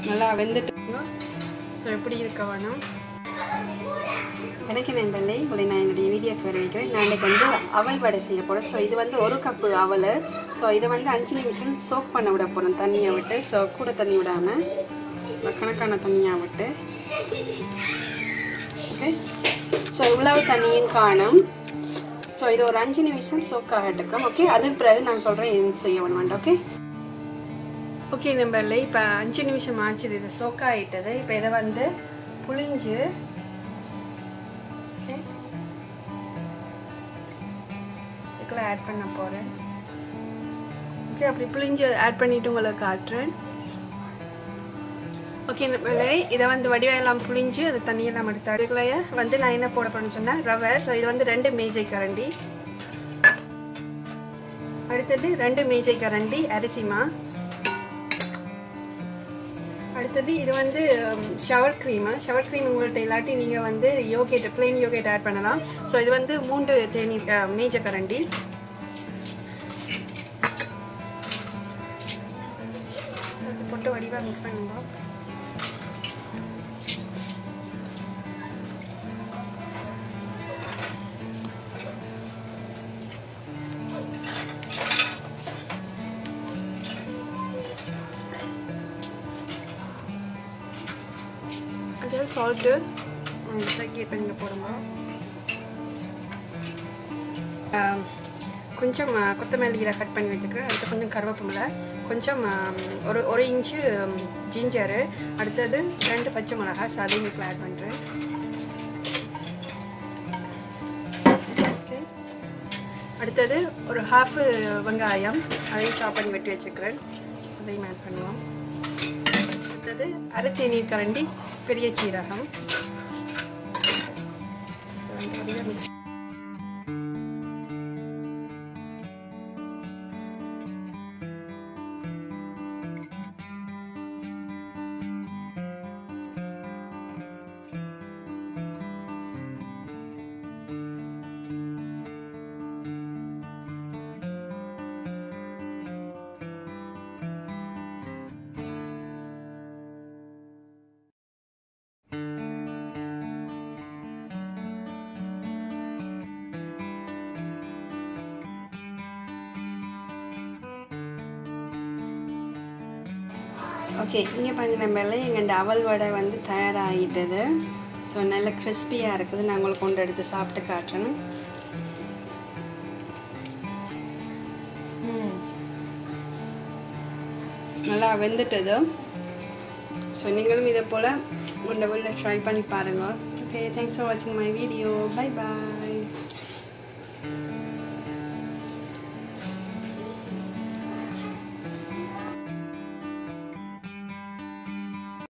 நல்லா வெந்துட்டு ஸோ எப்படி இருக்க வேணும் எனக்கு நண்பர்களே உங்களை நான் என்னுடைய வீடியோக்கு வர வைக்கிறேன் நான் இன்னைக்கு வந்து அவல் வடை செய்ய போகிறேன் ஸோ இது வந்து ஒரு கப்பு அவல் ஸோ இதை வந்து அஞ்சு நிமிஷம் சோக் பண்ண விட போகிறோம் தண்ணியை விட்டு ஸோ கூட தண்ணி விடாமல் கணக்கான தண்ணியாக விட்டு ஓகே ஸோ இவ்வளவு தண்ணியும் காணும் ஸோ இது ஒரு அஞ்சு நிமிஷம் சோக் ஆகட்டுக்கும் ஓகே அதுக்கு பிறகு நான் சொல்கிறேன் என்ன செய்ய வேணும் ஓகே ஓகே நம்பர்ல இப்போ அஞ்சு நிமிஷம் ஆச்சுது இது சோக்காயிட்டது இப்போ இதை வந்து புளிஞ்சு ஓகே இதுக்குள்ள ஆட் பண்ண போகிறேன் ஓகே அப்படி புளிஞ்சு ஆட் பண்ணிட்டு உங்களுக்கு காட்டுறேன் ஓகே நம்பர்களே இதை வந்து வடிவெல்லாம் புளிஞ்சு அது தண்ணியெல்லாம் எடுத்து அதுக்குள்ளேயே வந்து நான் என்ன போட போறேன்னு சொன்னேன் ரவை ஸோ இது வந்து ரெண்டு மேஜை கரண்டி அடுத்தது ரெண்டு மேஜை கரண்டி அரிசிமா அடுத்தது இது வந்து ஷவர் க்ரீமு ஷவர் க்ரீம் உங்கள்கிட்ட இல்லாட்டி நீங்கள் வந்து யோகேட் பிளெயின் யோகேட் ஆட் பண்ணலாம் ஸோ இது வந்து மூன்று தேனி மேஜ கரண்டி அது போட்டு வடிவாக மிக்ஸ் பண்ணுங்க அது சால்ட்டு சக்கி பண்ணி போடுங்க ஆம், கொஞ்சம் ஆ, கொத்தமல்லி இலை கட் பண்ணி வச்சுக்கிறேன் அடுத்து கொஞ்சம் கருவேப்பிலை கொஞ்சம் ஆம், ஒரு ஒரு இன்ச்சு ஜிஞ்சரு அடுத்தது ரெண்டு பச்சை மிளகாய் ஸோ அதையும் இதில் ஆட் பண்ணுறேன் அடுத்தது ஒரு ஹாஃப் வெங்காயம் அதையும் சாப் பண்ணி வெட்டி வச்சுக்கிறேன் அதையும் ஆட் பண்ணுவோம் அடுத்தது அரை தேநீர் கரண்டி பெரிய சீரகம் இது வந்து அப்படியே mix ஓகே இங்கே பாருங்க மேலே எங்கள் அவல் வடை வந்து தயாராகிட்டது ஸோ நல்ல கிறிஸ்பியாக இருக்குது நான் உங்களுக்கு கொண்டு எடுத்து சாப்பிட்டு காட்டுறேன் ம். நல்லா வெந்துட்டது ஸோ நீங்களும் இதை போல் உங்களை வீட்டில் ட்ரை பண்ணி பாருங்கள் ஓகே தேங்க்ஸ் ஃபார் வாட்சிங் மை வீடியோ பை பாய்